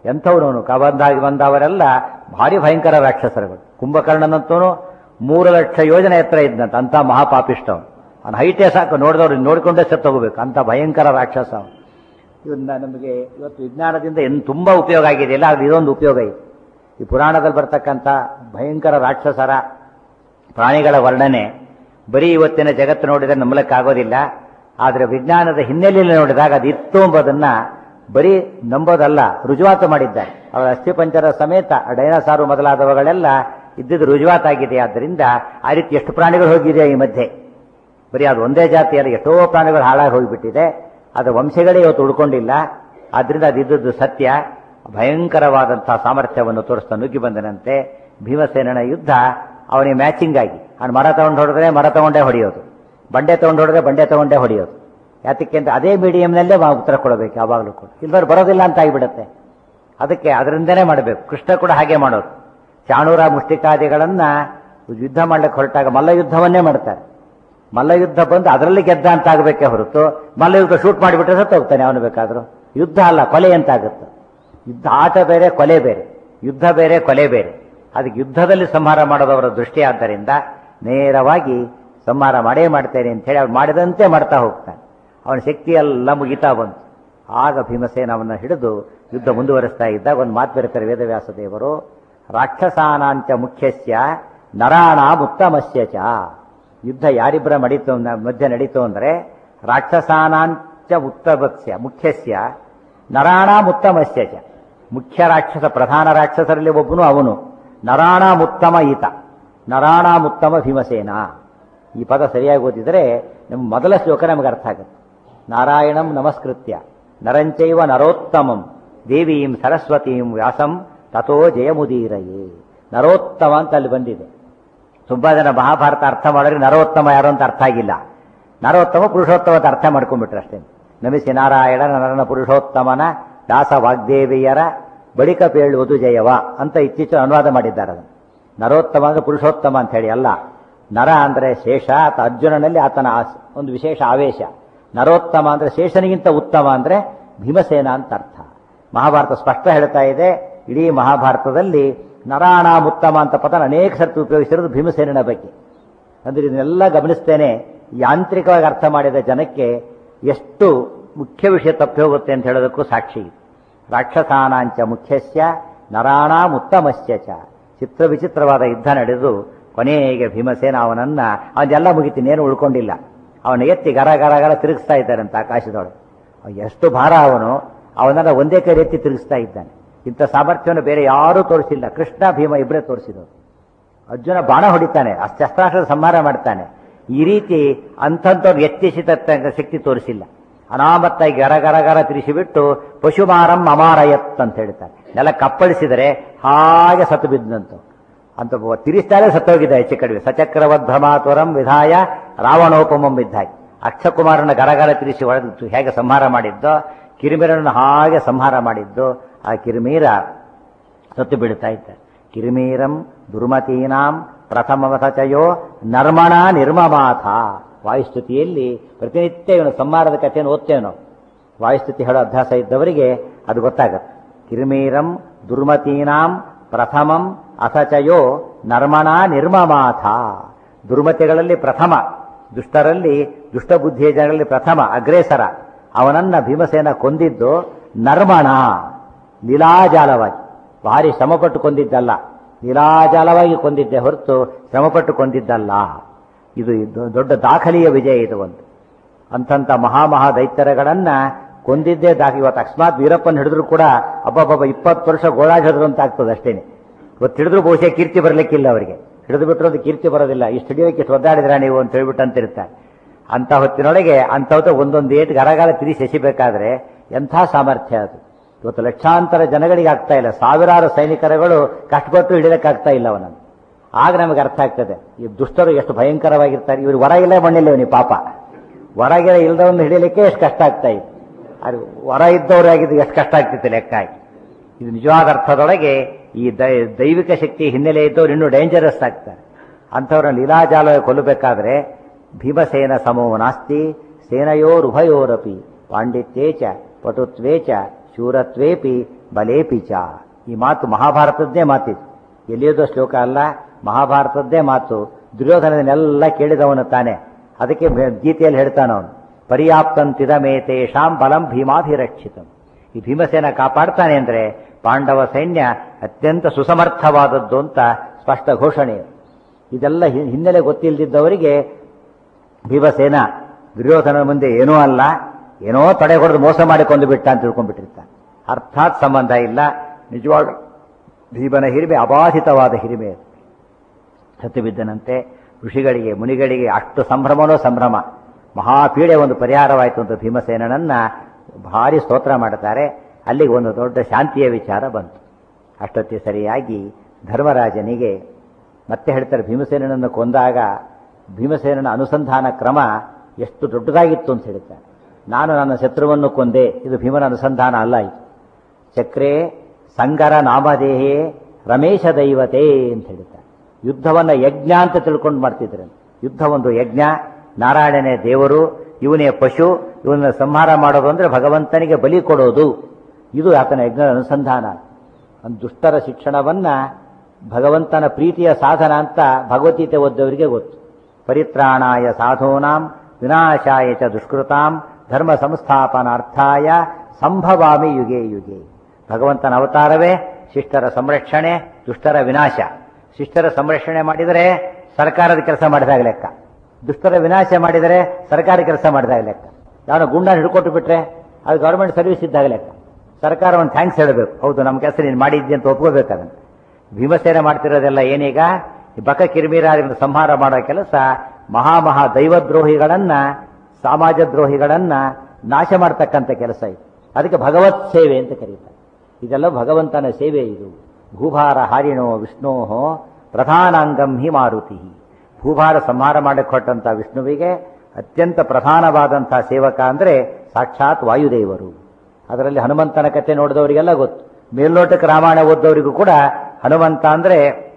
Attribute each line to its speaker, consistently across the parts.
Speaker 1: ಎಂಥವನು ಕಬಂದಾಗಿ ಬಂದವರೆಲ್ಲ ಭಾರಿ ಭಯಂಕರ ರಾಕ್ಷಸರುಗಳು ಕುಂಭಕರ್ಣನಂತೂ ಮೂರು ಲಕ್ಷ ಯೋಜನೆ ಎತ್ತರ ಇದ್ದಂತ ಅಂತ ಮಹಾಪಾಪಿಷ್ಟವನು ಅವನ ಹೈಟೇ ಸಾಕು ನೋಡಿದವ್ರು ನೋಡಿಕೊಂಡೇ ಸತ್ತು ಹೋಗಬೇಕು ಅಂತ ಭಯಂಕರ ರಾಕ್ಷಸ ಅವನು ಇವನ್ನ ನಮಗೆ ಇವತ್ತು ವಿಜ್ಞಾನದಿಂದ ಏನು ತುಂಬ ಉಪಯೋಗ ಆಗಿದೆಯಲ್ಲ ಅದು ಇದೊಂದು ಉಪಯೋಗ ಇದೆ ಈ ಪುರಾಣದಲ್ಲಿ ಬರ್ತಕ್ಕಂಥ ಭಯಂಕರ ರಾಕ್ಷಸರ ಪ್ರಾಣಿಗಳ ವರ್ಣನೆ ಬರೀ ಇವತ್ತಿನ ಜಗತ್ತು ನೋಡಿದರೆ ನಂಬಲಕ್ಕಾಗೋದಿಲ್ಲ ಆದರೆ ವಿಜ್ಞಾನದ ಹಿನ್ನೆಲೆಯಲ್ಲಿ ನೋಡಿದಾಗ ಅದು ಇತ್ತು ಎಂಬುದನ್ನ ಬರೀ ನಂಬೋದಲ್ಲ ರುಜುವಾತು ಮಾಡಿದ್ದಾರೆ ಅವರ ಅಸ್ಥಿಪಂಜರ ಸಮೇತ ಡೈನಾಸಾರು ಮೊದಲಾದವುಗಳೆಲ್ಲ ಇದ್ದಿದ್ದು ರುಜುವಾತಾಗಿದೆ ಆದ್ದರಿಂದ ಆ ರೀತಿ ಎಷ್ಟು ಪ್ರಾಣಿಗಳು ಹೋಗಿದೆ ಈ ಮಧ್ಯೆ ಬರೀ ಅದು ಒಂದೇ ಜಾತಿಯಲ್ಲಿ ಎಷ್ಟೋ ಪ್ರಾಣಿಗಳು ಹಾಳಾಗಿ ಹೋಗಿಬಿಟ್ಟಿದೆ ಅದರ ವಂಶಗಳೇ ಇವತ್ತು ಉಳ್ಕೊಂಡಿಲ್ಲ ಆದ್ರಿಂದ ಅದಿದ್ದದ್ದು ಸತ್ಯ ಭಯಂಕರವಾದಂತಹ ಸಾಮರ್ಥ್ಯವನ್ನು ತೋರಿಸ್ತಾ ನುಗ್ಗಿ ಬಂದನಂತೆ ಭೀಮಸೇನನ ಯುದ್ಧ ಅವನಿಗೆ ಮ್ಯಾಚಿಂಗ್ ಆಗಿ ಅವ್ನು ಮರ ತಗೊಂಡು ಹೊಡೆದ್ರೆ ಮರ ತಗೊಂಡೇ ಹೊಡೆಯೋದು ಬಂಡೆ ತಗೊಂಡು ಹೊಡೆದ್ರೆ ಬಂಡೆ ತಗೊಂಡೇ ಹೊಡೆಯೋದು ಯಾತಕ್ಕೆ ಅಂತ ಅದೇ ಮೀಡಿಯಂನಲ್ಲೇ ಉತ್ತರ ಕೊಡಬೇಕು ಯಾವಾಗಲೂ ಕೂಡ ಇಲ್ದವ್ರು ಬರೋದಿಲ್ಲ ಅಂತ ಆಗಿಬಿಡುತ್ತೆ ಅದಕ್ಕೆ ಅದರಿಂದನೇ ಮಾಡಬೇಕು ಕೃಷ್ಣ ಕೂಡ ಹಾಗೆ ಮಾಡೋದು ಚಾಣೂರ ಮುಷ್ಟಿಕಾದಿಗಳನ್ನ ಯುದ್ಧ ಮಾಡ್ಲಿಕ್ಕೆ ಹೊರಟಾಗ ಮಲ್ಲ ಯುದ್ಧವನ್ನೇ ಮಾಡ್ತಾರೆ ಮಲ್ಲ ಯುದ್ಧ ಬಂದು ಅದರಲ್ಲಿ ಗೆದ್ದ ಅಂತ ಆಗಬೇಕೇ ಹೊರತು ಮಲ್ಲ ಯುದ್ಧ ಶೂಟ್ ಮಾಡಿಬಿಟ್ರೆ ಸತ್ತು ಹೋಗ್ತಾನೆ ಅವನು ಬೇಕಾದ್ರೂ ಯುದ್ಧ ಅಲ್ಲ ಕೊಲೆ ಅಂತ ಆಗುತ್ತೆ ಯುದ್ಧ ಆಟ ಬೇರೆ ಕೊಲೆ ಬೇರೆ ಯುದ್ಧ ಬೇರೆ ಕೊಲೆ ಬೇರೆ ಅದಕ್ಕೆ ಯುದ್ಧದಲ್ಲಿ ಸಂಹಾರ ಮಾಡೋದವರ ದೃಷ್ಟಿ ಆದ್ದರಿಂದ ನೇರವಾಗಿ ಸಂಹಾರ ಮಾಡೇ ಮಾಡ್ತೇನೆ ಅಂತ ಹೇಳಿ ಅವ್ನು ಮಾಡಿದಂತೆ ಮಾಡ್ತಾ ಹೋಗ್ತಾನೆ ಅವನ ಶಕ್ತಿ ಎಲ್ಲ ಮುಗಿತಾ ಬಂತು ಆಗ ಭೀಮಸೇನ ಅವನ್ನ ಹಿಡಿದು ಯುದ್ಧ ಮುಂದುವರಿಸ್ತಾ ಇದ್ದಾಗ ಒಂದು ಮಾತು ಬರೀತಾರೆ ವೇದವ್ಯಾಸ ದೇವರು ರಾಕ್ಷಸಾನಾಂಚ ಮುಖ್ಯಸ್ಯ ನರಾಣ ಉತ್ತಮಸ್ಯ ಚ ಯುದ್ಧ ಯಾರಿಬ್ಬರ ನಡೀತು ಅಂದ- ಮಧ್ಯೆ ನಡೀತು ಅಂದ್ರೆ ರಾಕ್ಷಸಾನಾಂಚ ಉತ್ತಮಸ್ಯ ಮುಖ್ಯಸ್ಯ ನರಾಣ ಉತ್ತಮಸ್ಯ ಚ ಮುಖ್ಯ ರಾಕ್ಷಸ ಪ್ರಧಾನ ರಾಕ್ಷಸರಲ್ಲಿ ಒಬ್ಬನು ಅವನು ನರಾಣಾಮುತ್ತಮ ಈತ ನರಾಣಾಮುತ್ತಮ ಭೀಮಸೇನ ಈ ಪದ ಸರಿಯಾಗಿ ಓದಿದರೆ ನಮ್ಮ ಮೊದಲ ಶ್ಲೋಕ ನಮಗೆ ಅರ್ಥ ಆಗುತ್ತೆ ನಾರಾಯಣಂ ನಮಸ್ಕೃತ್ಯ ನರಂಚೈವ ನರೋತ್ತಮಂ ದೇವೀಂ ಸರಸ್ವತೀಂ ವ್ಯಾಸಂ ತಥೋ ಜಯಮುದೀರಯೇ ನರೋತ್ತಮ ಅಂತ ಅಲ್ಲಿ ಬಂದಿದೆ ತುಂಬಾ ಜನ ಮಹಾಭಾರತ ಅರ್ಥ ಮಾಡಿದ್ರೆ ನರೋತ್ತಮ ಯಾರು ಅಂತ ಅರ್ಥ ಆಗಿಲ್ಲ ನರೋತ್ತಮ ಪುರುಷೋತ್ತಮ ಅಂತ ಅರ್ಥ ಮಾಡ್ಕೊಂಡ್ಬಿಟ್ರೆ ಅಷ್ಟೇ ನಮಿಸಿ ನಾರಾಯಣ ನರನ ಪುರುಷೋತ್ತಮನ ದಾಸ ವಾಗ್ದೇವಿಯರ ಬಳಿಕ ಪೇಳುವುದು ಜಯವ ಅಂತ ಇತ್ತೀಚೆಗೆ ಅನುವಾದ ಮಾಡಿದ್ದಾರೆ ಅದನ್ನು ನರೋತ್ತಮ ಅಂದ್ರೆ ಪುರುಷೋತ್ತಮ ಅಂತ ಹೇಳಿ ಅಲ್ಲ ನರ ಅಂದ್ರೆ ಶೇಷ ಆತ ಅರ್ಜುನನಲ್ಲಿ ಆತನ ಆಸ್- ಒಂದು ವಿಶೇಷ ಆವೇಶ ನರೋತ್ತಮ ಅಂದ್ರೆ ಶೇಷನಿಗಿಂತ ಉತ್ತಮ ಅಂದ್ರೆ ಭೀಮಸೇನ ಅಂತ ಅರ್ಥ ಮಹಾಭಾರತ ಸ್ಪಷ್ಟ ಹೇಳ್ತಾ ಇದೆ ಇಡೀ ಮಹಾಭಾರತದಲ್ಲಿ ನರಾಣಾಮುತ್ತಮ ಅಂತ ಪದ ಅನೇಕ ಸರ್ತಿ ಉಪಯೋಗಿಸಿರೋದು ಭೀಮಸೇನನ ಬಗ್ಗೆ ಅಂದ್ರೆ ಇದನ್ನೆಲ್ಲ ಗಮನಿಸ್ತೇನೆ ಯಾಂತ್ರಿಕವಾಗಿ ಅರ್ಥ ಮಾಡಿದ ಜನಕ್ಕೆ ಎಷ್ಟು ಮುಖ್ಯ ವಿಷಯ ತಪ್ಪಿ ಹೋಗುತ್ತೆ ಅಂತ ಹೇಳೋದಕ್ಕೂ ಸಾಕ್ಷಿ ಇದೆ. ರಾಕ್ಷಸಾನಾಂಚ ಮುಖ್ಯಸ್ಯ ನರಾಣಾಮುತ್ತಮಸ್ಯ ಚ ಚಿತ್ರ ವಿಚಿತ್ರವಾದ ಯುದ್ಧ ನಡೆದು ಕೊನೆಗೆ ಭೀಮಸೇನ ಅವನನ್ನ ಅವನ್ನೆಲ್ಲ ಮುಗಿತೀನಿ ಏನು ಉಳ್ಕೊಂಡಿಲ್ಲ ಅವನ ಎತ್ತಿ ಗರ ಗರ ಗರ ತಿರುಗಿಸ್ತಾ ಇದ್ದಾರಂತ ಆಕಾಶದೊಳಗೆ ಅವ ಎಷ್ಟು ಭಾರ ಅವನು ಅವನನ್ನ ಒಂದೇ ಕೈ ಎತ್ತಿ ತಿರುಗಿಸ್ತಾ ಇದ್ದಾನೆ ಇಂಥ ಸಾಮರ್ಥ್ಯವನ್ನು ಬೇರೆ ಯಾರೂ ತೋರಿಸಿಲ್ಲ ಕೃಷ್ಣ ಭೀಮ ಇಬ್ಬರೇ ತೋರಿಸಿದರು ಅರ್ಜುನ ಬಾಣ ಹೊಡಿತಾನೆ ಆ ಶಸ್ತ್ರಾಸ್ತ್ರ ಸಂಹಾರ ಮಾಡ್ತಾನೆ ಈ ರೀತಿ ಅಂಥವ್ರು ಎತ್ತಿಸಿದ ಶಕ್ತಿ ತೋರಿಸಿಲ್ಲ ಅನಾಮತ್ತಾಗಿ ಗರ ಗರ ಗರ ತಿರುಗಿಸಿಬಿಟ್ಟು ಪಶುಮಾರಂ ಅಮಾರಯತ್ ಅಂತ ಹೇಳ್ತಾರೆ ನೆಲ ಕಪ್ಪಳಿಸಿದರೆ ಹಾಗೆ ಸತ್ತು ಬಿದ್ದಂತು ಅಂತ ತಿರುಗಿಸ್ತಾನೆ ಸತ್ತೋಗಿದ್ದ ಹೆಚ್ಚು ಕಡಿಮೆ ಸಚಕ್ರವದ್ಭ್ರಮಾತುರಂ ವಿಧಾಯ ರಾವಣೋಪಮಂ ಬಿದ್ದಾಗಿ ಅಕ್ಷಕುಮಾರನ ಗರಗರ ತಿರುಗಿಸಿ ಹೊಡೆದು ಹೇಗೆ ಸಂಹಾರ ಮಾಡಿದ್ದೋ ಕಿರಿಮಿರನನ್ನು ಹಾಗೆ ಸಂಹಾರ ಮಾಡಿದ್ದು ಆ ಕಿರಿಮೀರ ಸತ್ತು ಬಿಡ್ತಾ ಇದ್ದಾರೆ ಕಿರಿಮೀರಂ ದುರ್ಮತೀನಾಂ ಪ್ರಥಮವತಚಯೋ ನರ್ಮಣ ನಿರ್ಮಮಾಥ ವಾಯುಸ್ತುತಿಯಲ್ಲಿ ಪ್ರತಿನಿತ್ಯ ಇವನು ಸಂಹಾರದ ಕಥೆಯನ್ನು ಓದ್ತೇವೆ ನಾವು ವಾಯುಸ್ತುತಿ ಹೇಳೋ ಅಭ್ಯಾಸ ಇದ್ದವರಿಗೆ ಅದು ಗೊತ್ತಾಗತ್ತೆ ಕಿರಿಮೀರಂ ದುರ್ಮತೀನಾಂ ಪ್ರಥಮಂ ಅಸಚಯೋ ನರ್ಮಣ ನಿರ್ಮಮಾಥ ದುರ್ಮತಿಗಳಲ್ಲಿ ಪ್ರಥಮ ದುಷ್ಟರಲ್ಲಿ ದುಷ್ಟಬುದ್ಧಿಯ ಜನರಲ್ಲಿ ಪ್ರಥಮ ಅಗ್ರೇಸರ ಅವನನ್ನ ಭೀಮಸೇನ ಕೊಂದಿದ್ದು ನರ್ಮಣ ಲೀಲಾಜಾಲವಾಗಿ ಭಾರಿ ಶ್ರಮಪಟ್ಟು ಕೊಂದಿದ್ದಲ್ಲ ಲೀಲಾಜಾಲವಾಗಿ ಕೊಂದಿದ್ದೆ ಹೊರತು ಶ್ರಮಪಟ್ಟು ಕೊಂದಿದ್ದಲ್ಲ ಇದು ಇದು ದೊಡ್ಡ ದಾಖಲೆಯ ವಿಜಯ ಇದು ಒಂದು ಅಂತಂತ ಮಹಾಮಹಾ ದೈತ್ಯರಗಳನ್ನ ಕೊಂದಿದ್ದೇ ದಾಖಲೆ ಇವತ್ತು ಅಕಸ್ಮಾತ್ ವೀರಪ್ಪನ ಹಿಡಿದ್ರು ಕೂಡ ಅಬ್ಬಬ್ಬ ಇಪ್ಪತ್ತು ವರ್ಷ ಗೋಳಾಜ್ ಹಿಡಿದ್ರು ಅಂತ ಆಗ್ತದೆ ಅಷ್ಟೇನೆ ಇವತ್ತು ಹಿಡಿದ್ರು ಬಹುಶಃ ಕೀರ್ತಿ ಬರಲಿಕ್ಕಿಲ್ಲ ಅವರಿಗೆ ಹಿಡಿದು ಬಿಟ್ಟರು ಅದು ಕೀರ್ತಿ ಬರೋದಿಲ್ಲ ಇಷ್ಟು ಹಿಡಿಯೋಕೆ ಒದ್ದಾಡಿದ್ರ ನೀವು ಅಂತ ಹೇಳ್ಬಿಟ್ಟು ಅಂತಿರ್ತಾರೆ ಅಂತ ಹೊತ್ತಿನೊಳಗೆ ಅಂಥವ್ದು ಒಂದೊಂದು ಏಟ್ ಗರಗಾಲ ತಿರುಗಿ ಎಸಿಬೇಕಾದ್ರೆ ಎಂಥ ಸಾಮರ್ಥ್ಯ ಅದು ಇವತ್ತು ಲಕ್ಷಾಂತರ ಜನಗಳಿಗೆ ಆಗ್ತಾ ಇಲ್ಲ ಸಾವಿರಾರು ಸೈನಿಕರುಗಳು ಕಷ್ಟಪಟ್ಟು ಹಿಡಿಯೋಕ್ಕಾಗ್ತಾ ಇಲ್ಲ ಅವನನ್ನು ಆಗ ನಮಗೆ ಅರ್ಥ ಆಗ್ತದೆ ಈ ದುಷ್ಟರು ಎಷ್ಟು ಭಯಂಕರವಾಗಿರ್ತಾರೆ ಇವರು ಹೊರಗಿಲ್ಲ ಮಣ್ಣಿಲ್ಲ ಇವನಿ ಪಾಪ ಹೊರಗಿರ ಇಲ್ದವನ್ನ ಹಿಡಿಯಲಿಕ್ಕೆ ಎಷ್ಟು ಕಷ್ಟ ಆಗ್ತಾ ಇತ್ತು ಅದು ಹೊರ ಇದ್ದವರಾಗಿದ್ದು ಎಷ್ಟು ಕಷ್ಟ ಆಗ್ತಿತ್ತು ಲೆಕ್ಕ ಆಗಿ ಇದು ನಿಜವಾದ ಅರ್ಥದೊಳಗೆ ಈ ದೈ- ದೈವಿಕ ಶಕ್ತಿ ಹಿನ್ನೆಲೆ ಇದ್ದವ್ರು ಇನ್ನೂ ಡೇಂಜರಸ್ ಆಗ್ತಾರೆ ಅಂಥವ್ರನ್ನ ಲೀಲಾಜಾಲ ಕೊಲ್ಲಬೇಕಾದ್ರೆ ಭೀಮಸೇನ ಸಮೋ ನಾಸ್ತಿ ಸೇನಯೋರುಭಯೋರಪಿ ಪಾಂಡಿತ್ಯೇ ಚ ಪಟುತ್ವೇ ಚ ಶೂರತ್ವೇಪಿ ಬಲೇಪಿಚ ಈ ಮಾತು ಮಹಾಭಾರತದ್ದೇ ಮಾತಿದು ಎಲ್ಲಿಯೋದೋ ಶ್ಲೋಕ ಅಲ್ಲ ಮಹಾಭಾರತದ್ದೇ ಮಾತು ದುರ್ಯೋಧನನೆಲ್ಲ ಕೇಳಿದವನು ತಾನೆ ಅದಕ್ಕೆ ಭೆ- ಗೀತೆಯಲ್ಲಿ ಹೇಳ್ತಾನವನು ಪರ್ಯಾಪ್ತಂತಿದಮೇತೇಷಾಂ ಬಲಂ ಭೀಮಾಭಿರಕ್ಷಿತಂ ಈ ಭೀಮಸೇನ ಕಾಪಾಡ್ತಾನೆ ಅಂದ್ರೆ ಪಾಂಡವ ಸೈನ್ಯ ಅತ್ಯಂತ ಸುಸಮರ್ಥವಾದದ್ದು ಅಂತ ಸ್ಪಷ್ಟ ಘೋಷಣೆ ಇದೆಲ್ಲ ಹಿ- ಹಿನ್ನೆಲೆ ಗೊತ್ತಿಲ್ಲದಿದ್ದವರಿಗೆ ಭೀಮಸೇನ ದುರ್ಯೋಧನ ಮುಂದೆ ಏನೂ ಅಲ್ಲ ಏನೋ ತಡೆ ಹೊಡೆದು ಮೋಸ ಮಾಡಿಕೊಂಡು ಬಿಟ್ಟ ಅಂತ ತಿಳ್ಕೊಂಡ್ಬಿಟ್ಟಿರ್ತಾನೆ ಅರ್ಥಾತ್ ಸಂಬಂಧ ಇಲ್ಲ ನಿಜವಾಗ ಭೀಮನ ಹಿರಿಮೆ ಅಬಾಧಿತವಾದ ಹಿರಿಮೆ ಅದು. ಸತ್ತು ಬಿದ್ದನಂತೆ ಋಷಿಗಳಿಗೆ ಮುನಿಗಳಿಗೆ ಅಷ್ಟು ಸಂಭ್ರಮನೋ ಸಂಭ್ರಮ ಮಹಾಪೀಡೆ ಒಂದು ಪರಿಹಾರವಾಯಿತು ಅಂತ ಭೀಮಸೇನನನ್ನ ಭಾರಿ ಸ್ತೋತ್ರ ಮಾಡುತ್ತಾರೆ ಅಲ್ಲಿಗೆ ಒಂದು ದೊಡ್ಡ ಶಾಂತಿಯ ವಿಚಾರ ಬಂತು ಅಷ್ಟೊತ್ತಿ ಸರಿಯಾಗಿ ಧರ್ಮರಾಜನಿಗೆ ಮತ್ತೆ ಹೇಳ್ತಾರೆ ಭೀಮಸೇನನನ್ನು ಕೊಂದಾಗ ಭೀಮಸೇನನ ಅನುಸಂಧಾನ ಕ್ರಮ ಎಷ್ಟು ದೊಡ್ಡದಾಗಿತ್ತು ಅಂತ ಹೇಳ್ತಾರೆ ನಾನು ನನ್ನ ಶತ್ರುವನ್ನು ಕೊಂದೆ ಇದು ಭೀಮನ ಅನುಸಂಧಾನ ಅಲ್ಲ ಇದು ಚಕ್ರೇ ಸಂಗರ ನಾಮದೇಹೇ ರಮೇಶ ದೈವತೆ ಅಂತ ಹೇಳ್ತಾರೆ ಯುದ್ಧವನ್ನ ಯಜ್ಞ ಅಂತ ತಿಳ್ಕೊಂಡು ಮಾಡ್ತಿದ್ರು ಯುದ್ಧ ಒಂದು ಯಜ್ಞ ನಾರಾಯಣನೇ ದೇವರು ಇವನೇ ಪಶು ಇವನ ಸಂಹಾರ ಮಾಡೋದು ಅಂದ್ರೆ ಭಗವಂತನಿಗೆ ಬಲಿ ಕೊಡೋದು ಇದು ಆತನ ಯಜ್ಞದ ಅನುಸಂಧಾನ ಒಂದು ದುಷ್ಟರ ಶಿಕ್ಷಣವನ್ನ ಭಗವಂತನ ಪ್ರೀತಿಯ ಸಾಧನ ಅಂತ ಭಗವದ್ಗೀತೆ ಓದ್ದವರಿಗೆ ಗೊತ್ತು ಪರಿತ್ರಾಣಾಯ ಸಾಧೂನಾಂ ವಿನಾಶಾಯ ಚ ದುಷ್ಕೃತಾಂ ಧರ್ಮ ಸಂಸ್ಥಾಪನಾರ್ಥಾಯ ಸಂಭವಾಮಿ ಯುಗೆ ಯುಗೆ ಭಗವಂತನ ಅವತಾರವೇ ಶಿಷ್ಟರ ಸಂರಕ್ಷಣೆ ದುಷ್ಟರ ವಿನಾಶ ಶಿಷ್ಟರ ಸಂರಕ್ಷಣೆ ಮಾಡಿದರೆ ಸರ್ಕಾರದ ಕೆಲಸ ಮಾಡಿದಾಗ ಲೆಕ್ಕ ದುಷ್ಟರ ವಿನಾಶ ಮಾಡಿದರೆ ಸರ್ಕಾರ ಕೆಲಸ ಮಾಡಿದಾಗ ಲೆಕ್ಕ ಯಾವನ ಗುಂಡ ಹಿಡ್ಕೊಟ್ಟು ಬಿಟ್ರೆ ಅದು ಗೌರ್ಮೆಂಟ್ ಸರ್ವಿಸ್ ಇದ್ದಾಗ ಲೆಕ್ಕ ಸರ್ಕಾರ ಒಂದು ಥ್ಯಾಂಕ್ಸ್ ಹೇಳಬೇಕು ಹೌದು ನಮ್ಮ ಕೆಲಸ ನೀನು ಮಾಡಿದ್ದೆ ಅಂತ ಒಪ್ಕೋಬೇಕು ಅದನ್ನು ಭೀಮಸೇನ ಮಾಡ್ತಿರೋದೆಲ್ಲ ಏನೀಗ ಈ ಬಕ ಕಿರಿಮಿರಾದಿಗಳನ್ನು ಸಂಹಾರ ಮಾಡೋ ಕೆಲಸ ಮಹಾ ಮಹಾ ದೈವದ್ರೋಹಿಗಳನ್ನ ಸಮಾಜ ದ್ರೋಹಿಗಳನ್ನ ನಾಶ ಮಾಡ್ತಕ್ಕಂಥ ಕೆಲಸ ಇದು ಅದಕ್ಕೆ ಭಗವತ್ ಸೇವೆ ಅಂತ ಕರೀತಾರೆ ಇದೆಲ್ಲ ಭಗವಂತನ ಸೇವೆ ಇದು ಭೂಭಾರ ಹಾರಿಣೋ ವಿಷ್ಣೋ ಪ್ರಧಾನಾಂಗಂ ಹಿ ಮಾರುತಿ ಭೂಭಾರ ಸಂಹಾರ ಮಾಡಿಕೊಟ್ಟಂಥ ವಿಷ್ಣುವಿಗೆ ಅತ್ಯಂತ ಪ್ರಧಾನವಾದಂತಹ ಸೇವಕ ಅಂದ್ರೆ ಸಾಕ್ಷಾತ್ ವಾಯುದೇವರು ಅದರಲ್ಲಿ ಹನುಮಂತನ ಕಥೆ ನೋಡಿದವರಿಗೆಲ್ಲ ಗೊತ್ತು ಮೇಲ್ನೋಟಕ್ಕೆ ರಾಮಾಯಣ ಓದ್ದವರಿಗೂ ಕೂಡ ಹನುಮಂತ ಅಂದ್ರೆ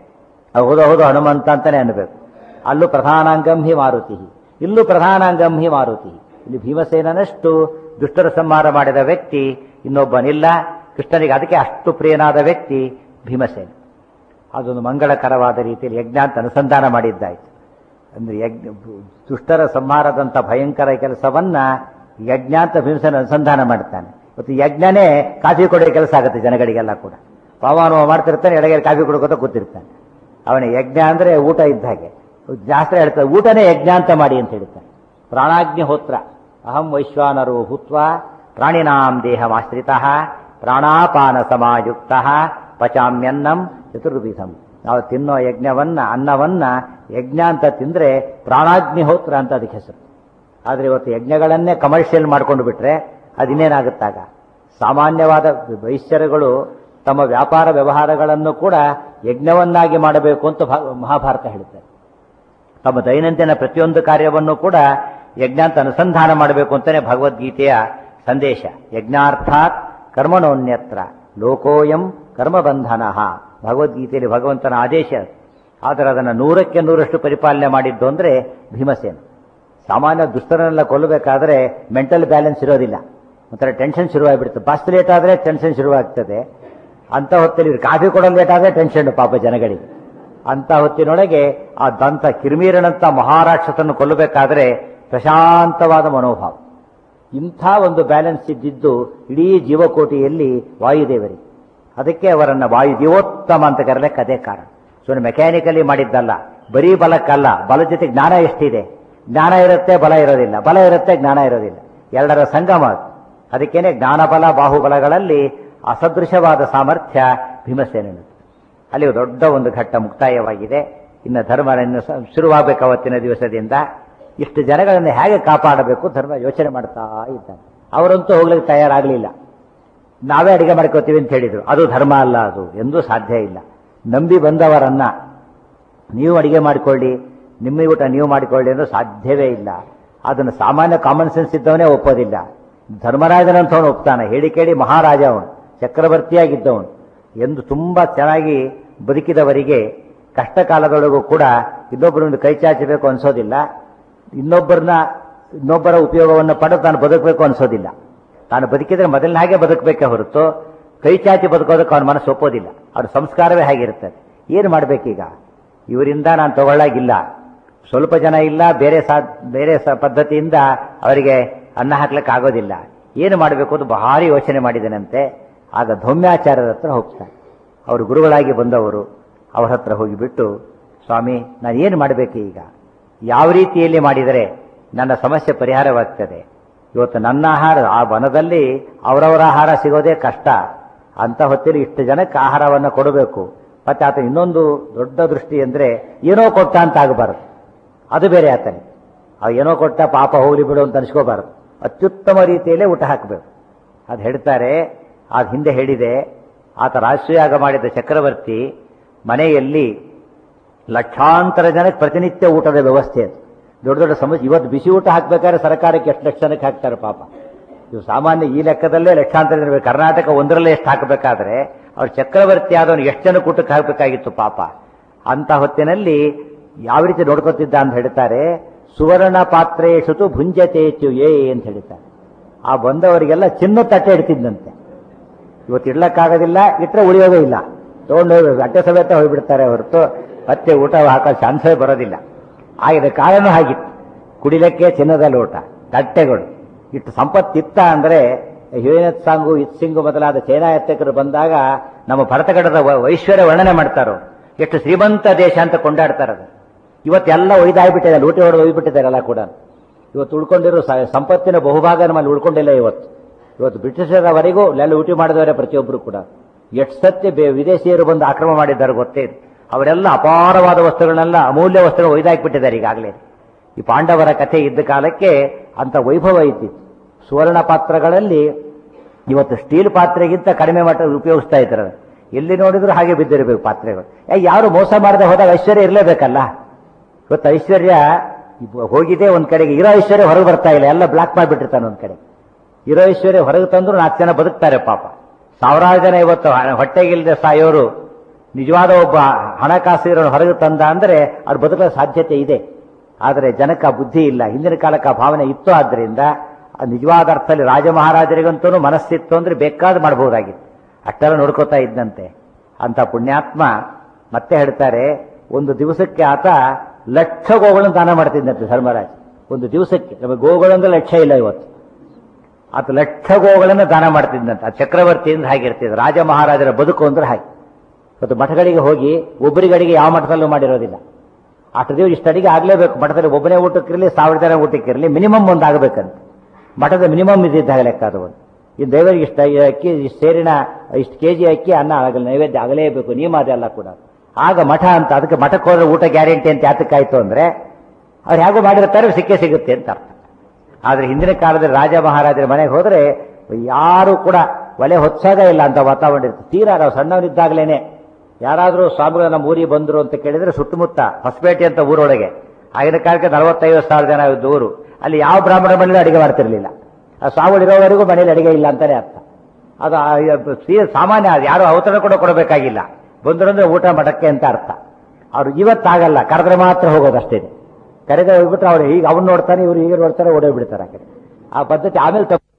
Speaker 1: ಹೌದು ಹೌದು ಹನುಮಂತ ಅಂತಾನೆ ಅನ್ಬೇಕು ಅಲ್ಲೂ ಪ್ರಧಾನಾಂಗಂ ಹಿ ಮಾರುತಿ ಇಲ್ಲೂ ಪ್ರಧಾನಾಂಗಂ ಹಿ ಮಾರುತಿ ಇಲ್ಲಿ ಭೀಮಸೇನನಷ್ಟು ದುಷ್ಟರ ಸಂಹಾರ ಮಾಡಿದ ವ್ಯಕ್ತಿ ಇನ್ನೊಬ್ಬನಿಲ್ಲ ಕೃಷ್ಣನಿಗೆ ಅದಕ್ಕೆ ಅಷ್ಟು ಪ್ರಿಯನಾದ ವ್ಯಕ್ತಿ ಭೀಮಸೇನ ಅದೊಂದು ಮಂಗಳಕರವಾದ ರೀತಿಯಲ್ಲಿ ಯಜ್ಞ ಅಂತ ಅನುಸಂಧಾನ ಮಾಡಿದ್ದಾಯ್ತು ಅಂದ್ರೆ ಯಜ್ಞ ದುಷ್ಟರ ಸಂಹಾರದಂತ ಭಯಂಕರ ಕೆಲಸವನ್ನ ಯಜ್ಞ ಅಂತ ಭೀಮಸೇನ ಅನುಸಂಧಾನ ಮಾಡ್ತಾನೆ ಮತ್ತು ಯಜ್ಞನೇ ಕಾಫಿ ಕೊಡೋ ಕೆಲಸ ಆಗುತ್ತೆ ಜನಗಳಿಗೆಲ್ಲ ಕೂಡ ಪವನ ಮಾಡ್ತಿರ್ತಾನೆ ಎಡಗಡೆ ಕಾಫಿ ಕೊಡ್ಕೋತ ಕೂತಿರ್ತಾನೆ ಅವನ ಯಜ್ಞ ಅಂದ್ರೆ ಊಟ ಇದ್ದ ಹಾಗೆ ಶಾಸ್ತ್ರ ಹೇಳ್ತಾರೆ ಊಟನೇ ಯಜ್ಞ ಅಂತ ಮಾಡಿ ಅಂತ ಹೇಳ್ತಾನೆ ಪ್ರಾಣಾಗ್ನಿಹೋತ್ರ ಅಹಂ ವೈಶ್ವಾನರೋ ಭೂತ್ವ ಪ್ರಾಣಿನಾಂ ದೇಹಮಾಶ್ರಿತ ಪ್ರಾಣಾಪಾನ ಸಮಾಯುಕ್ತ ಪಚಾಮ್ಯನ್ನಂ ಚತುರ್ವಿಧಂ ನಾವು ತಿನ್ನೋ ಯಜ್ಞವನ್ನ ಅನ್ನವನ್ನ ಯಜ್ಞ ಅಂತ ತಿಂದ್ರೆ ಪ್ರಾಣಾಗ್ನಿಹೋತ್ರ ಅಂತ ಅದಕ್ಕೆ ಹೆಸರು ಆದ್ರೆ ಇವತ್ತು ಯಜ್ಞಗಳನ್ನೇ ಕಮರ್ಷಿಯಲ್ ಮಾಡ್ಕೊಂಡು ಬಿಟ್ರೆ ಅದಿನ್ನೇನಾಗುತ್ತಾಗ ಸಾಮಾನ್ಯವಾದ ವೈಶ್ಯರುಗಳು ತಮ್ಮ ವ್ಯಾಪಾರ ವ್ಯವಹಾರಗಳನ್ನು ಕೂಡ ಯಜ್ಞವನ್ನಾಗಿ ಮಾಡಬೇಕು ಅಂತ ಭಾ- ಮಹಾಭಾರತ ಹೇಳುತ್ತೆ ತಮ್ಮ ದೈನಂದಿನ ಪ್ರತಿಯೊಂದು ಕಾರ್ಯವನ್ನು ಕೂಡ ಯಜ್ಞ ಅಂತ ಅನುಸಂಧಾನ ಮಾಡಬೇಕು ಅಂತಾನೆ ಭಗವದ್ಗೀತೆಯ ಸಂದೇಶ ಯಜ್ಞಾರ್ಥಾತ್ ಕರ್ಮಣೋನ್ಯತ್ರ ಲೋಕೋಯಂ ಕರ್ಮಬಂಧನ ಭಗವದ್ಗೀತೆಯಲ್ಲಿ ಭಗವಂತನ ಆದೇಶ ಅದು. ಆದರೆ ಅದನ್ನು ನೂರಕ್ಕೆ ನೂರಷ್ಟು ಪರಿಪಾಲನೆ ಮಾಡಿದ್ದು ಅಂದ್ರೆ ಭೀಮಸೇನ ಸಾಮಾನ್ಯ ದುಷ್ಟರನ್ನೆಲ್ಲ ಕೊಲ್ಲಬೇಕಾದ್ರೆ ಮೆಂಟಲ್ ಬ್ಯಾಲೆನ್ಸ್ ಇರೋದಿಲ್ಲ ಒಂಥರ ಟೆನ್ಷನ್ ಶುರುವಾಗ್ಬಿಡುತ್ತೆ ಬಸ್ ಲೇಟ್ ಆದರೆ ಟೆನ್ಷನ್ ಶುರುವಾಗ್ತದೆ ಅಂತ ಹೊತ್ತಲ್ಲಿ ಇವ್ರು ಕಾಫಿ ಕೊಡೋದು ಲೇಟ್ ಆದರೆ ಟೆನ್ಷನ್ ಪಾಪ ಜನಗಳಿಗೆ ಅಂತ ಹೊತ್ತಿನೊಳಗೆ ಆ ದಂತ ಕಿರ್ಮೀರನಂತ ಮಹಾರಾಕ್ಷಸನ್ನು ಕೊಲ್ಲಬೇಕಾದ್ರೆ ಪ್ರಶಾಂತವಾದ ಮನೋಭಾವ ಇಂಥ ಒಂದು ಬ್ಯಾಲೆನ್ಸ್ ಇದ್ದಿದ್ದು ಇಡೀ ಜೀವಕೋಟಿಯಲ್ಲಿ ವಾಯುದೇವರಿಗೆ ಅದಕ್ಕೆ ಅವರನ್ನ ವಾಯು ಜೀವೋತ್ತಮ ಅಂತ ಕರೆಯಲಿಕ್ಕೆ ಅದೇ ಕಾರಣ ಸೊ ಮೆಕ್ಯಾನಿಕಲಿ ಮಾಡಿದ್ದಲ್ಲ ಬರೀ ಬಲಕ್ಕಲ್ಲ ಬಲ ಜೊತೆ ಜ್ಞಾನ ಎಷ್ಟಿದೆ ಜ್ಞಾನ ಇರುತ್ತೆ ಬಲ ಇರೋದಿಲ್ಲ ಬಲ ಇರುತ್ತೆ ಜ್ಞಾನ ಇರೋದಿಲ್ಲ ಎರಡರ ಸಂಗಮ ಅದು ಅದಕ್ಕೇನೆ ಜ್ಞಾನಬಲ ಬಾಹುಬಲಗಳಲ್ಲಿ ಅಸದೃಶವಾದ ಸಾಮರ್ಥ್ಯ ಭೀಮಸೇನದು ಅಲ್ಲಿ ದೊಡ್ಡ ಒಂದು ಘಟ್ಟ ಮುಕ್ತಾಯವಾಗಿದೆ ಇನ್ನು ಧರ್ಮವನ್ನು ಸ- ಶುರುವಾಗಬೇಕು ಅವತ್ತಿನ ದಿವಸದಿಂದ ಇಷ್ಟು ಜನಗಳನ್ನು ಹೇಗೆ ಕಾಪಾಡಬೇಕು ಧರ್ಮ ಯೋಚನೆ ಮಾಡ್ತಾ ಇದ್ದಾನೆ ಅವರಂತೂ ಹೋಗ್ಲಿಕ್ಕೆ ತಯಾರಾಗಲಿಲ್ಲ ನಾವೇ ಅಡಿಗೆ ಮಾಡ್ಕೋತೀವಿ ಅಂತ ಹೇಳಿದ್ರು ಅದು ಧರ್ಮ ಅಲ್ಲ ಅದು ಎಂದೂ ಸಾಧ್ಯ ಇಲ್ಲ ನಂಬಿ ಬಂದವರನ್ನ ನೀವು ಅಡಿಗೆ ಮಾಡಿಕೊಳ್ಳಿ ನಿಮ್ಮ ಊಟ ನೀವು ಮಾಡಿಕೊಳ್ಳಿ ಅಂದ್ರೆ ಸಾಧ್ಯವೇ ಇಲ್ಲ ಅದನ್ನು ಸಾಮಾನ್ಯ ಕಾಮನ್ ಸೆನ್ಸ್ ಇದ್ದವನೇ ಒಪ್ಪೋದಿಲ್ಲ ಧರ್ಮರಾಜನಂತವನು ಒಪ್ತಾನೆ ಹೇಳಿ ಕೇಳಿ ಮಹಾರಾಜ ಅವನು ಚಕ್ರವರ್ತಿಯಾಗಿದ್ದವನು ಎಂದು ತುಂಬಾ ಚೆನ್ನಾಗಿ ಬದುಕಿದವರಿಗೆ ಕಷ್ಟ ಕಾಲದೊಳಗೂ ಕೂಡ ಇನ್ನೊಬ್ಬರನ್ನು ಕೈ ಚಾಚಬೇಕು ಅನ್ಸೋದಿಲ್ಲ ಇನ್ನೊಬ್ಬರನ್ನ ಇನ್ನೊಬ್ಬರ ಉಪಯೋಗವನ್ನು ಪಡೆದು ತಾನು ಬದುಕಬೇಕು ಅನ್ಸೋದಿಲ್ಲ ತಾನು ಬದುಕಿದ್ರೆ ಮೊದಲಿನ ಹಾಗೆ ಬದುಕಬೇಕೇ ಹೊರತು ಕೈ ಚಾಚಿ ಬದುಕೋದಕ್ಕೆ ಅವನ ಮನಸ್ಸು ಒಪ್ಪೋದಿಲ್ಲ ಅವ್ರ ಸಂಸ್ಕಾರವೇ ಹಾಗಿರ್ತದೆ ಏನು ಮಾಡಬೇಕೀಗ ಇವರಿಂದ ನಾನು ತಗೊಳ್ಳಾಗಿಲ್ಲ ಸ್ವಲ್ಪ ಜನ ಇಲ್ಲ ಬೇರೆ ಸಾ ಬೇರೆ ಸ ಪದ್ಧತಿಯಿಂದ ಅವರಿಗೆ ಅನ್ನ ಹಾಕ್ಲಿಕ್ಕೆ ಆಗೋದಿಲ್ಲ ಏನು ಮಾಡಬೇಕು ಅಂತ ಭಾರಿ ಯೋಚನೆ ಮಾಡಿದನಂತೆ ಆಗ ಧೌಮ್ಯಾಚಾರ್ಯರ ಹತ್ರ ಹೋಗ್ತಾನೆ ಅವರು ಗುರುಗಳಾಗಿ ಬಂದವರು ಅವ್ರ ಹತ್ರ ಹೋಗಿಬಿಟ್ಟು ಸ್ವಾಮಿ ನಾನು ಏನು ಮಾಡಬೇಕು ಈಗ ಯಾವ ರೀತಿಯಲ್ಲಿ ಮಾಡಿದರೆ ನನ್ನ ಸಮಸ್ಯೆ ಪರಿಹಾರವಾಗ್ತದೆ ಇವತ್ತು ನನ್ನ ಆಹಾರ ಆ ವನದಲ್ಲಿ ಅವರವರ ಆಹಾರ ಸಿಗೋದೇ ಕಷ್ಟ ಅಂತ ಹೊತ್ತಲ್ಲಿ ಇಷ್ಟು ಜನಕ್ಕೆ ಆಹಾರವನ್ನು ಕೊಡಬೇಕು ಮತ್ತೆ ಆತ ಇನ್ನೊಂದು ದೊಡ್ಡ ದೃಷ್ಟಿ ಅಂದರೆ ಏನೋ ಕೊಟ್ಟ ಅಂತ ಆಗಬಾರದು ಅದು ಬೇರೆ ಆತನೇ ಅವ ಏನೋ ಕೊಟ್ಟ ಪಾಪ ಹೋಗ್ಲಿ ಬಿಡು ಅಂತ ಅನ್ಸ್ಕೋಬಾರದು ಅತ್ಯುತ್ತಮ ರೀತಿಯಲ್ಲೇ ಊಟ ಹಾಕಬೇಕು ಅದು ಹೇಳ್ತಾರೆ ಅದು ಹಿಂದೆ ಹೇಳಿದೆ ಆತ ರಾಷ್ಟ್ರೀಯಾಗ ಮಾಡಿದ ಚಕ್ರವರ್ತಿ ಮನೆಯಲ್ಲಿ ಲಕ್ಷಾಂತರ ಜನಕ್ಕೆ ಪ್ರತಿನಿತ್ಯ ಊಟದ ವ್ಯವಸ್ಥೆ ಅದು ದೊಡ್ಡ ದೊಡ್ಡ ಸಮಸ್ಯೆ ಇವತ್ತು ಬಿಸಿ ಊಟ ಹಾಕ್ಬೇಕಾದ್ರೆ ಸರ್ಕಾರಕ್ಕೆ ಎಷ್ಟು ಲಕ್ಷ ಜನಕ್ಕೆ ಹಾಕ್ತಾರೆ ಪಾಪ ಇವು ಸಾಮಾನ್ಯ ಈ ಲೆಕ್ಕದಲ್ಲೇ ಲಕ್ಷಾಂತರ ಜನ ಬೇಕು. ಕರ್ನಾಟಕ ಒಂದರಲ್ಲೇ ಎಷ್ಟು ಹಾಕಬೇಕಾದ್ರೆ ಅವ್ರು ಚಕ್ರವರ್ತಿ ಆದವನು ಎಷ್ಟು ಜನ ಊಟಕ್ಕೆ ಹಾಕಬೇಕಾಗಿತ್ತು ಪಾಪ ಅಂತ ಹೊತ್ತಿನಲ್ಲಿ ಯಾವ ರೀತಿ ನೋಡ್ಕೊತಿದ್ದ ಅಂತ ಹೇಳ್ತಾರೆ ಸುವರ್ಣ ಪಾತ್ರೆ ಶುತು ಭುಂಜತೇಚು ಏ ಅಂತ ಹೇಳ್ತಾರೆ ಆ ಬಂದವರಿಗೆಲ್ಲ ಚಿನ್ನ ತಟ್ಟೆ ಇಡ್ತಿದ್ದಂತೆ ಇವತ್ತು ಇಡ್ಲಕ್ಕಾಗೋದಿಲ್ಲ ಇಟ್ಟರೆ ಉಳಿಯೋದೇ ಇಲ್ಲ ತಗೊಂಡು ಹೋಗಿ ಅಟ್ಟೆ ಸಮೇತ ಹೋಗ್ಬಿಡ್ತಾರೆ ಹೊರತು ಮತ್ತೆ ಊಟ ಹಾಕೋ ಚಾನ್ಸೇ ಬರೋದಿಲ್ಲ ಆಗಿದೆ ಕಾರಣ ಹಾಗಿತ್ತು ಕುಡಿಲಿಕ್ಕೆ ಚಿನ್ನದ ಲೋಟ ತಟ್ಟೆಗಳು ಇಟ್ಟು ಸಂಪತ್ತಿತ್ತ ಅಂದ್ರೆ ಹಿರೇನತ್ ಸಾಂಗು ಇತ್ಸಿಂಗು ಮೊದಲಾದ ಚೈನಾ ಯಾತ್ರಿಕರು ಬಂದಾಗ ನಮ್ಮ ಭರತಗಡದ ವ- ಐಶ್ವರ್ಯ ವರ್ಣನೆ ಮಾಡ್ತಾರೋ ಎಷ್ಟು ಶ್ರೀಮಂತ ದೇಶ ಅಂತ ಕೊಂಡಾಡ್ತಾರೆ ಅದು ಇವತ್ತೆಲ್ಲ ಒಯ್ದಾಗ್ಬಿಟ್ಟಿದೆ ಲೂಟಿ ಹೊಡೆದು ಒಯ್ಬಿಟ್ಟಿದ್ದಾರೆಲ್ಲ ಕೂಡ ಇವತ್ತು ಉಳ್ಕೊಂಡಿರೋ ಸ- ಸಂಪತ್ತಿನ ಬಹುಭಾಗ ನಮ್ಮಲ್ಲಿ ಉಳ್ಕೊಂಡಿಲ್ಲ ಇವತ್ತು ಇವತ್ತು ಬ್ರಿಟಿಷರವರೆಗೂ ಎಲ್ಲ ಲೂಟಿ ಮಾಡಿದವರೇ ಪ್ರತಿಯೊಬ್ಬರು ಕೂಡ ಎಷ್ಟು ಸತ್ಯ ಬೇ- ವಿದೇಶಿಯರು ಬಂದು ಆಕ್ರಮಣ ಮಾಡಿದ್ದಾರೆ ಗೊತ್ತೇ ಇದೆ. ಅವರೆಲ್ಲ ಅಪಾರವಾದ ವಸ್ತುಗಳನ್ನೆಲ್ಲ ಅಮೂಲ್ಯ ವಸ್ತುಗಳು ಒಯ್ದಾಕ್ಬಿಟ್ಟಿದ್ದಾರೆ ಈಗಾಗಲೇ ಈ ಪಾಂಡವರ ಕಥೆ ಇದ್ದ ಕಾಲಕ್ಕೆ ಅಂತ ವೈಭವ ಇದ್ದಿತ್ತು ಸುವರ್ಣ ಪಾತ್ರಗಳಲ್ಲಿ ಇವತ್ತು ಸ್ಟೀಲ್ ಪಾತ್ರೆಗಿಂತ ಕಡಿಮೆ ಮಟ್ಟ ಉಪಯೋಗಿಸ್ತಾ ಇದ್ದಾರೆ ಎಲ್ಲಿ ನೋಡಿದ್ರು ಹಾಗೆ ಬಿದ್ದಿರಬೇಕು ಪಾತ್ರೆಗಳು ಏ, ಯಾರು ಮೋಸ ಮಾಡದೆ ಹೋದಾಗ ಐಶ್ವರ್ಯ ಇರಲೇಬೇಕಲ್ಲ ಇವತ್ತು ಐಶ್ವರ್ಯ ಇಬ್ಬ- ಹೋಗಿದೆ ಒಂದ್ ಕಡೆಗೆ ಇರೋ ಐಶ್ವರ್ಯ ಹೊರಗೆ ಬರ್ತಾ ಇಲ್ಲ ಎಲ್ಲ ಬ್ಲಾಕ್ ಮಾಡಿಬಿಟ್ಟಿರ್ತಾನೆ ಒಂದ್ ಕಡೆ ಇರೋ ಐಶ್ವರ್ಯ ಹೊರಗೆ ತಂದ್ರು ನಾಲ್ಕು ಜನ ಬದುಕ್ತಾರೆ ಪಾಪ ಸಾವಿರಾರು ಜನ ಇವತ್ತು ಹ- ಹೊಟ್ಟೆಗಿಲ್ಲದೆ ಸಾಯೋರು ನಿಜವಾದ ಒಬ್ಬ ಹಣಕಾಸು ಇರೋನು ಹೊರಗೆ ತಂದ ಅಂದ್ರೆ ಅವ್ರು ಬದುಕೋ ಸಾಧ್ಯತೆ ಇದೆ ಆದರೆ ಜನಕ್ಕೆ ಆ ಬುದ್ಧಿ ಇಲ್ಲ ಹಿಂದಿನ ಕಾಲಕ್ಕೆ ಆ ಭಾವನೆ ಇತ್ತು ಆದ್ರಿಂದ ಆ ನಿಜವಾದ ಅರ್ಥದಲ್ಲಿ ರಾಜ ಮಹಾರಾಜರಿಗಂತೂ ಮನಸ್ಸಿತ್ತು ಅಂದ್ರೆ ಬೇಕಾದ್ ಮಾಡಬಹುದಾಗಿತ್ತು ಅಷ್ಟೆಲ್ಲ ನೋಡ್ಕೋತಾ ಇದ್ದಂತೆ ಅಂತ ಪುಣ್ಯಾತ್ಮ ಮತ್ತೆ ಹೇಳ್ತಾರೆ ಒಂದು ದಿವಸಕ್ಕೆ ಆತ ಲಕ್ಷ ಗೋಗಳನ್ನು ದಾನ ಮಾಡ್ತಿದ್ದಂತೆ ಧರ್ಮರಾಜ್ ಒಂದು ದಿವಸಕ್ಕೆ ನಮಗೆ ಗೋಗಳಂದ್ರೆ ಲಕ್ಷ ಇಲ್ಲ ಇವತ್ತು ಆತ ಲಕ್ಷ ಗೋಗಳನ್ನು ದಾನ ಮಾಡ್ತಿದ್ದಂತೆ ಆ ಚಕ್ರವರ್ತಿ ಅಂದ್ರೆ ಹಾಗಿರ್ತಿದ್ರು ರಾಜ ಮಹಾರಾಜರ ಬದುಕು ಅಂದ್ರೆ ಹಾಗೆ ಇವತ್ತು ಮಠಗಳಿಗೆ ಹೋಗಿ ಒಬ್ಬರಿಗಡಿಗೆ ಯಾವ ಮಠದಲ್ಲೂ ಮಾಡಿರೋದಿಲ್ಲ ಅಷ್ಟು ದಿವಸ ಇಷ್ಟು ಅಡಿಗೆ ಆಗಲೇಬೇಕು ಮಠದಲ್ಲಿ ಒಬ್ಬನೇ ಊಟಕ್ಕಿರಲಿ ಸಾವಿರ ಜನ ಊಟಕ್ಕಿರಲಿ ಮಿನಿಮಮ್ ಒಂದು ಆಗಬೇಕಂತ ಮಠದ ಮಿನಿಮಮ್ ಇದ್ದಿದ್ದಾಗ ಲೆಕ್ಕ ಅದು ಒಂದು ಈ ದೇವರಿಗೆ ಇಷ್ಟ ಅಕ್ಕಿ ಇಷ್ಟು ಸೇರಿನ ಇಷ್ಟು ಕೆ ಜಿ ಅಕ್ಕಿ ಅನ್ನ ಆಗಲ್ಲ ನೈವೇದ್ಯ ಆಗಲೇಬೇಕು ನಿಯಮ ಅದೆಲ್ಲ ಕೂಡ ಆಗ ಮಠ ಅಂತ ಅದಕ್ಕೆ ಮಠಕ್ಕೆ ಹೋದ್ರೆ ಊಟ ಗ್ಯಾರಂಟಿ ಅಂತ ಯಾತಕ್ಕಾಯ್ತು ಅಂದ್ರೆ ಅವ್ರು ಹೇಗೋ ಮಾಡಿರ್ತಾರೆ ಸಿಕ್ಕೇ ಸಿಗುತ್ತೆ ಅಂತ ಅರ್ಥ ಆದ್ರೆ ಹಿಂದಿನ ಕಾಲದಲ್ಲಿ ರಾಜ ಮಹಾರಾಜರ ಮನೆಗೆ ಹೋದ್ರೆ ಯಾರು ಕೂಡ ಒಲೆ ಹೊತ್ಸಾಗ ಇಲ್ಲ ಅಂತ ವಾತಾವರಣ ಇರುತ್ತೆ ತೀರಾ ನಾವು ಸಣ್ಣವರಿದ್ದಾಗಲೇನೆ ಯಾರಾದರೂ ಸ್ವಾಮಿಗಳು ನಮ್ಮ ಊರಿಗೆ ಬಂದರು ಅಂತ ಕೇಳಿದ್ರೆ ಸುತ್ತಮುತ್ತ ಹೊಸಪೇಟೆ ಅಂತ ಊರೊಳಗೆ ಆಗಿನ ಕಾಲಕ್ಕೆ ನಲವತ್ತೈವತ್ತು ಸಾವಿರ ಜನ ಇದ್ದ ಊರು ಅಲ್ಲಿ ಯಾವ ಬ್ರಾಹ್ಮಣ ಮನೇಲಿ ಅಡಿಗೆ ಮಾಡ್ತಿರ್ಲಿಲ್ಲ ಆ ಸ್ವಾಮಿಗಳು ಇರೋವರೆಗೂ ಮನೇಲಿ ಅಡಿಗೆ ಇಲ್ಲ ಅಂತಾನೆ ಅರ್ಥ ಅದು ಆ- ತೀರ ಸಾಮಾನ್ಯ ಅದು ಯಾರು ಔತಣ ಕೂಡ ಕೊಡಬೇಕಾಗಿಲ್ಲ ಬಂದ್ರು ಅಂದ್ರೆ ಊಟ ಮಠಕ್ಕೆ ಅಂತ ಅರ್ಥ ಅವ್ರು ಇವತ್ತಾಗಲ್ಲ ಕರೆದ್ರೆ ಮಾತ್ರ ಹೋಗೋದಷ್ಟೇ ಕರೆದ್ರೆ ಹೋಗ್ಬಿಟ್ರೆ ಅವ್ರು ಈಗ ಅವ್ನು ನೋಡ್ತಾನೆ ಇವ್ರು ಹೀಗೆ ನೋಡ್ತಾರೆ ಓಡೋಗ್ಬಿಡ್ತಾರೆ ಆ ಕಡೆ ಆ ಪದ್ಧತಿ ಆಮೇಲೆ ತಪ್ಪು